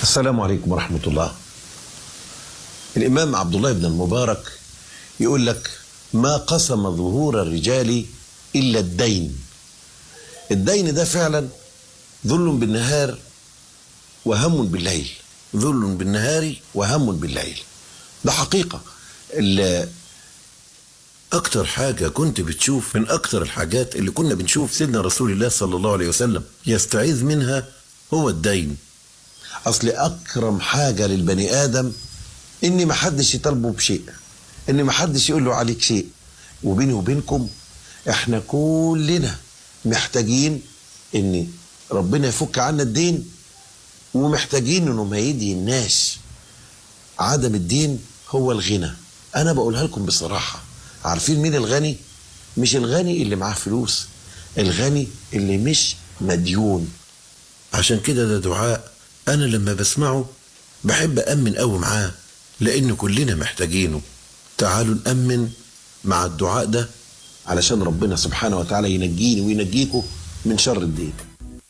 السلام عليكم ورحمة الله الإمام عبد الله بن المبارك يقول لك ما قسم ظهور الرجال إلا الدين الدين ده فعلا ذل بالنهار وهم بالليل ذل بالنهار وهم بالليل ده حقيقة ال- أكتر حاجة كنت بتشوف من أكتر الحاجات اللي كنا بنشوف سيدنا رسول الله صلى الله عليه وسلم يستعيذ منها هو الدين أصل أكرم حاجة للبني آدم إن محدش يطالبه بشيء إن محدش يقول له عليك شيء وبيني وبينكم إحنا كلنا محتاجين إن ربنا يفك عنا الدين ومحتاجين إنه ما يدي الناس عدم الدين هو الغنى انا بقولها لكم بصراحه عارفين مين الغني مش الغني اللي معاه فلوس الغني اللي مش مديون عشان كده ده دعاء انا لما بسمعه بحب امن قوي معاه لان كلنا محتاجينه تعالوا نامن مع الدعاء ده علشان ربنا سبحانه وتعالى ينجيني وينجيكم من شر الدين